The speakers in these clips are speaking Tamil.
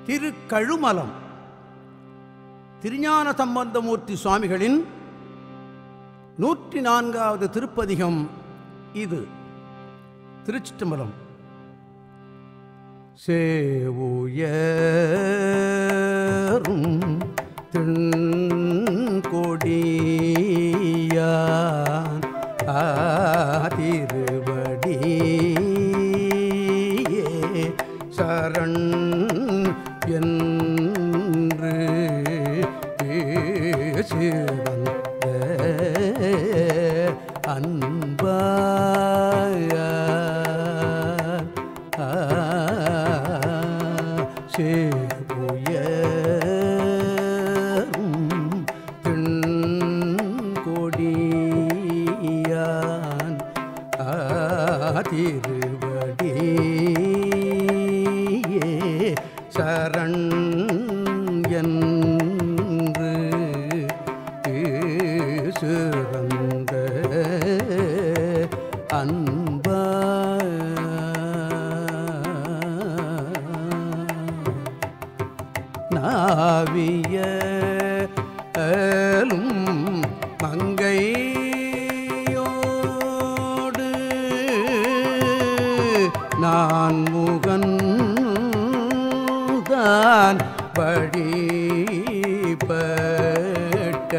திருக்கழுமலம் திருஞான சம்பந்தமூர்த்தி சுவாமிகளின் நூற்றி நான்காவது திருப்பதிகம் இது திருச்சிற்றம்பலம் சேவுயரும் திண்கொடியான் ஆதிருவடியே சரண் என்று சிவந்த அன்பாய சேவுயரும் திண்கொடியான் ஆதிருவடியே சரண் என்று சிறந்த அன்பா நாவிய அலும் மங்கையோடு நான் முகன் தான் வழிபட்ட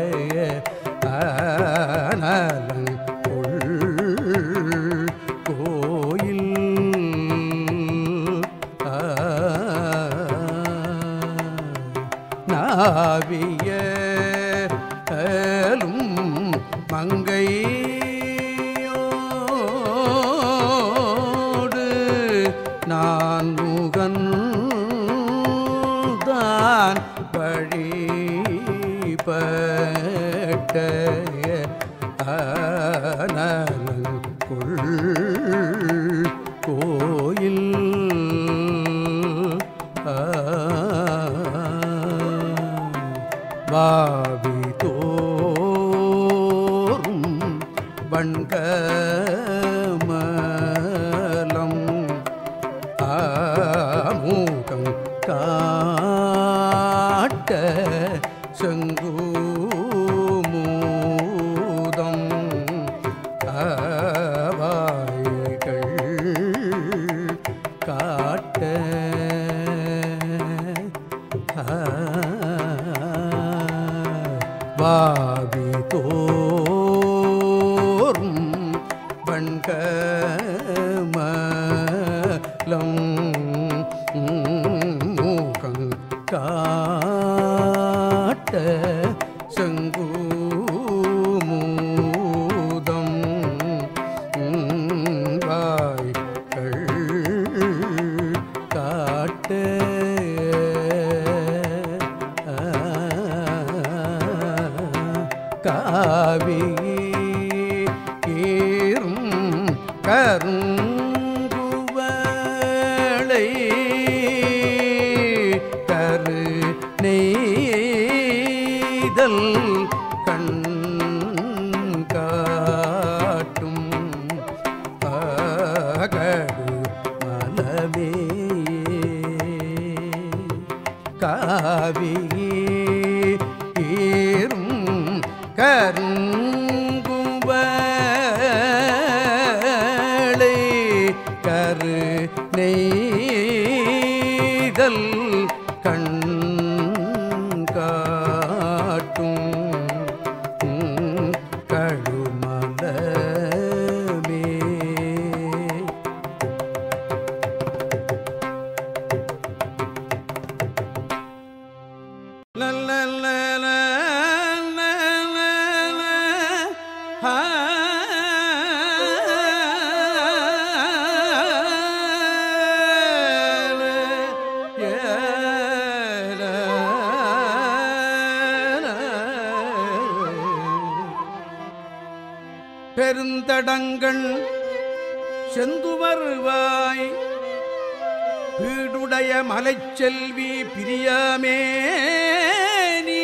ஆனலங்குள் கோயில் நாவிய அலும் மங்கையோடு நான் முகன் தான் வழிபட்ட ஆனலங்குள் கோயில் வாவி தோறும் வண்கமலம் ஆமூகம் காட்ட செங்கூமூதம் ஆவாய்கள் காட்ட வாவி தோறும் வண்கமலம் மூகம் காட்ட செங்கூமூதம் வாய்கள் காட்ட காவி ஏறும் கருங்குவளை கரு நெய்தல் கண் காட்டும் பகடு மலமே காவி ஏறும் கருங்குவளை கரு நெய்தல் கண் காட்டும் கழுமலமே பெருந்தடங்கள் செந்துவருவாய் வீடுடைய மலைச்செல்வி பிரியாமே நீ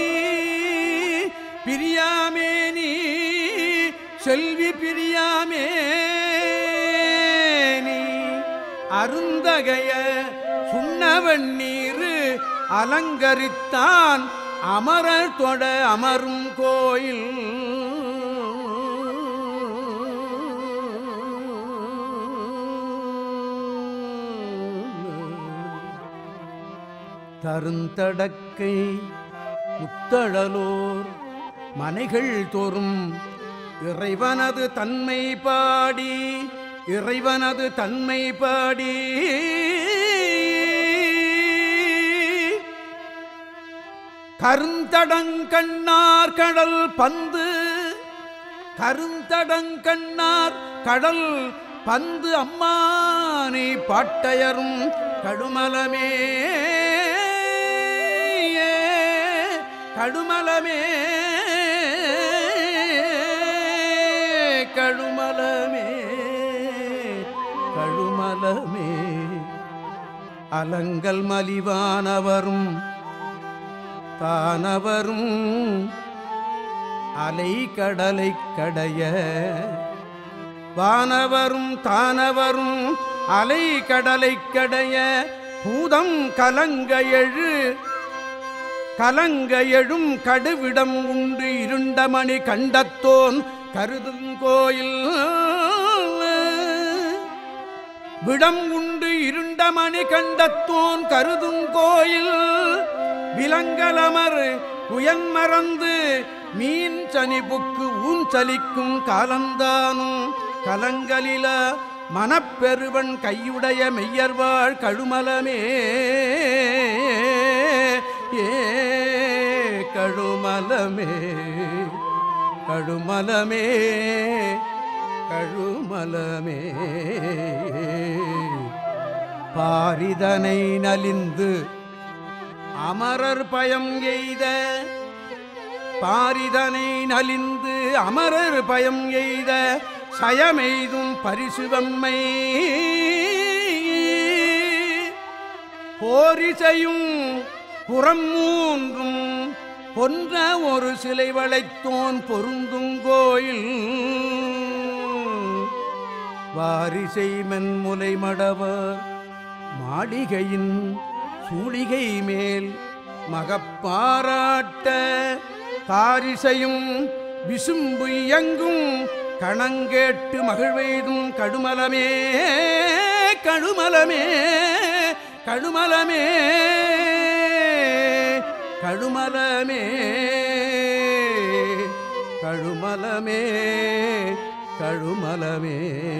பிரியாமே நீ செல்வி பிரியாமே நீ அருந்தகைய சுண்ணவண்ணீர் அலங்கரித்தான் அமரர் தொட அமரும் கோயில் தருந்தடக்கை முத்தழலோர் மனைகள் தோறும் இறைவனது தன்மை பாடி இறைவனது தன்மை பாடி கருந்தடங்கண்ணார் கடல் பந்து கருந்தடங்கண்ணார் கடல் பந்து அம்மானை பாட்டையரும் கடுமலமே கடுமலமே கழுமலமே கழுமலமே அலங்கல் மலிவானவரும் தானவரும் அலை கடலை கடைய வானவரும் தானவரும் அலை கடலை கடைய பூதம் கலங்க எழு கலங்க எழும் கடுவிடம் உண்டு இருண்டமணி கண்டத்தோன் கருதும் கோயில் விடம் உண்டு இருண்டமணி கண்டத்தோன் கருதும் கோயில் விலங்கலமர் புயன் மறந்து மீன் சனிபுக்கு ஊஞ்சலிக்கும் காலந்தானும் கலங்கலில மனப்பெருவன் கையுடைய மெய்யர்வாள் கழுமலமே ஏ கழுமலமே கழுமலமே கழுமலமே பாரிதனை நலிந்து அமரர் பயம் எய்த பாரிதனை நலிந்து அமரர் பயம் எய்த சயமெய்தும் பரிசுவம்மை போரிசையும் புறம் மூன்றும் பொன்ற ஒரு சிலை வளைத்தோன் பொருந்தும் கோயில் வாரிசை மென்முலை மடவர் மாளிகையின் சூளிகை மேல் மகப்பாராட்ட காரிசையும் விசும்பு இயங்கும் கணங்கேட்டு மகிழ்வெய்தும் கடுமலமே கடுமலமே கடுமலமே கடுமலமே கழுமலமே கழுமலமே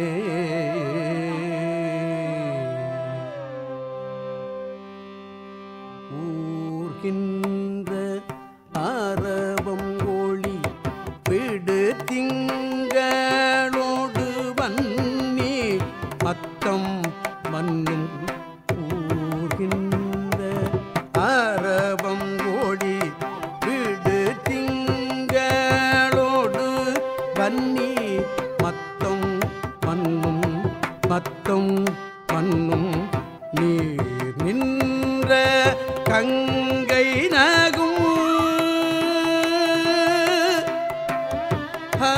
ஊர்கின்ற ஆரவம் ஒளி விடு திங்களோடு வன்னி மத்தம் மண்ணும் ஊர்கின்ற ஆரவம் ஒளி விடு திங்களோடு வன்னி மத்தம் மண்ணும் மத்தம் மண்ணும் நீர் நின்ற கங்கை நகும் ஆ.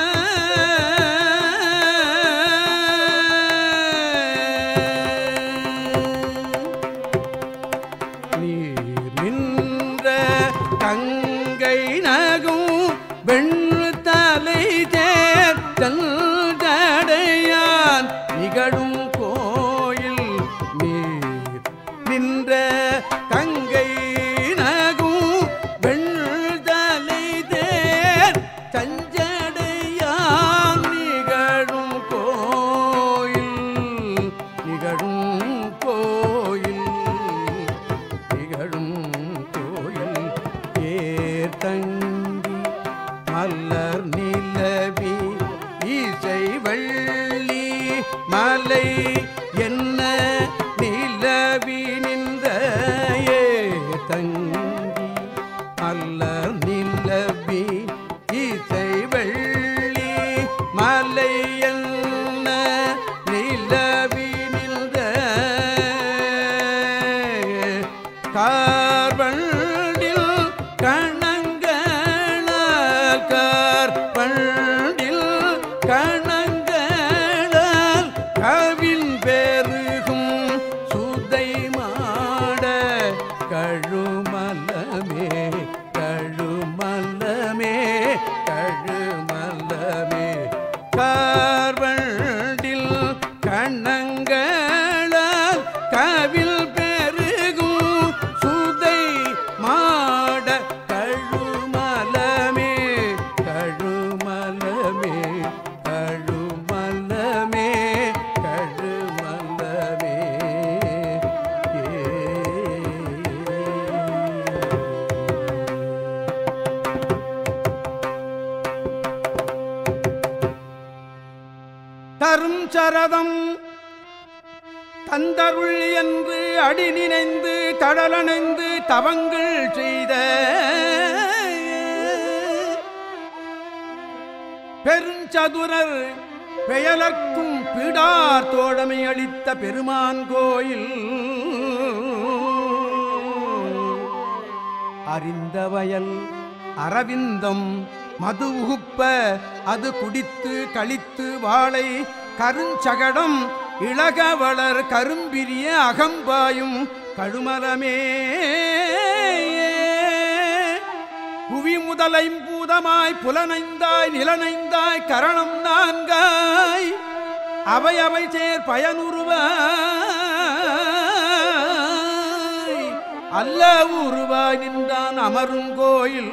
நீர் நின்ற கங்கை நகும் வெண்தலை தேர்தல் தடையான் நிகழும் கோயில் நீர் நின்ற கங்கை நகும் வெண்தலை தேர் தஞ்சடையான் நிகழும் கோயில் நிகழும் கோயில் திகழும் கோயில் ஏர்தங்கி மலர் நிலவி இசை வள்ளி மலை என்ன நிலவி நின்ற ஏர்தங்கி மலர் நிலவி இசை வள்ளி மலை என்ன நிலவி நின்ற கார்வண்டில் கணங்களால் கார்வண்டில் கணங்களால் கவின் பெருகும் சுதை மாட கழு கருவில் பெருகும் சுதை மாட கழுமலமே கழுமலமே கழுமலமே கழுமலமே ஏ. தரும் சரதம் தந்தருள் என்று அடி நினைந்து தடலணைந்து தவங்கள் செய்த பெருஞ்சதுரர் பெயலர்க்கும் பீடார் தோழமை அளித்த பெருமான் கோயில் அறிந்த வயல் அரவிந்தம் மது உகுப்ப அது குடித்து கழித்து வாளை கருஞ்சகடம் இளகவளர் கரும்பிரிய அகம்பாயும் கழுமலமே புவி முதலைம்பூதமாய் புலனைந்தாய் நிலனைந்தாய் கரணம் நான்காய் அவை அவை சேர் பயனுருவாய் அல்ல உருவாய் நின்றான் அமரும் கோயில்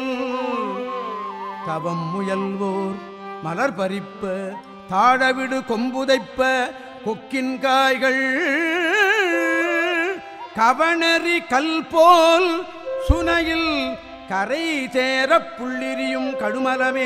தவம் முயல்வோர் மலர் பறிப்ப தாழவிடு கொம்புதைப்ப கொக்கின் காய்கள் கவணரி கல் போல் சுனையில் கரை சேரப் புள்ளிரியும் கடுமலமே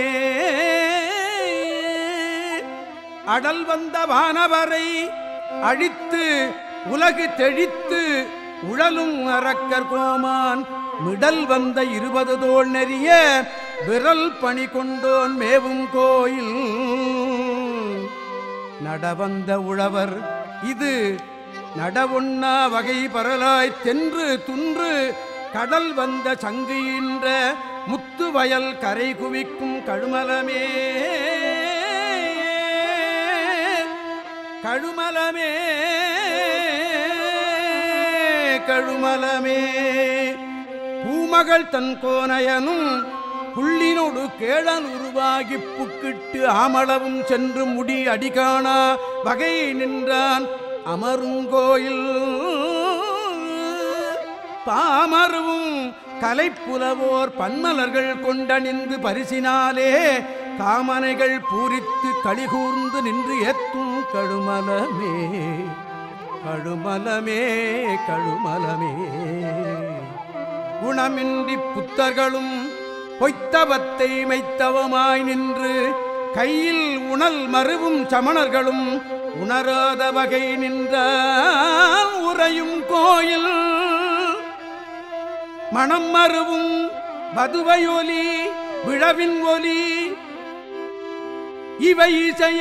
அடல் வந்த வானவரை அழித்து உலகு தெழித்து உழலும் அரக்கர் கோமான் மிடல் வந்த இருபது தோள் நெறிய விரல் பணி கொண்டோன் மேவும் கோயில் நடவந்த உழவர் இது நடவொன்னா வகை பரலாய் தென்று துன்று கடல் வந்த சங்குகின்ற முத்து வயல் கரை குவிக்கும் கழுமலமே கழுமலமே கழுமலமே பூமகள் தன் கோனையனும் புள்ளினொடு கேழல் உருவாகி புக்கிட்டு ஆமளவும் சென்று முடி அடிகாணா வகை நின்றான் அமருங்கோயில் பாமருவும் கலைப்புலவோர் பன்மலர்கள் கொண்டணிந்து பரிசினாலே காமனைகள் பூரித்து களிகூர்ந்து நின்று ஏத்தும் கழுமலமே கழுமலமே கழுமலமே குணமின்றி புத்தர்களும் பொய்த்தவத்தை மைத்தவமாய் நின்று கையில் உணல் மறுவும் சமணர்களும் உணராத வகை நின்ற உறையும் கோயில் மணம் மறுவும் மதுவையொலி விழவின் ஒலி இவை இசைய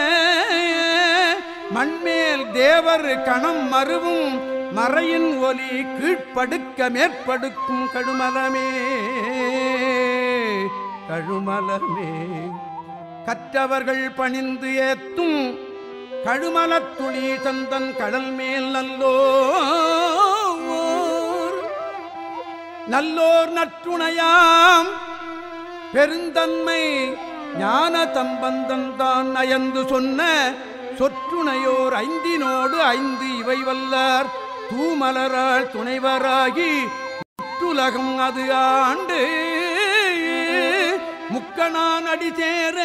மண்மேல் தேவர் கணம் மறுவும் மறையின் ஒலி கீழ்ப்படுக்க மேற்படுக்கும் கழுமலமே கழுமலமே கற்றவர்கள் பணிந்து ஏத்தும் கழுமலத் துளி தந்தன் கடல் மேல் நல்லோர் நல்லோர் நற்றுணையாம் பெருந்தன்மை ஞான தம்பந்தன் தான் நயந்து சொன்ன சொற்றுணையோர் ஐந்தினோடு ஐந்து இவை வல்லார் தூமலரால் துணைவராகி முற்றுலகம் அது ஆண்டு முக்கணான் அடி சேர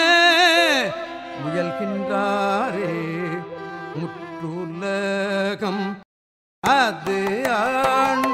முயல்கின்றாரே முற்றுலகம் அது ஆண்டு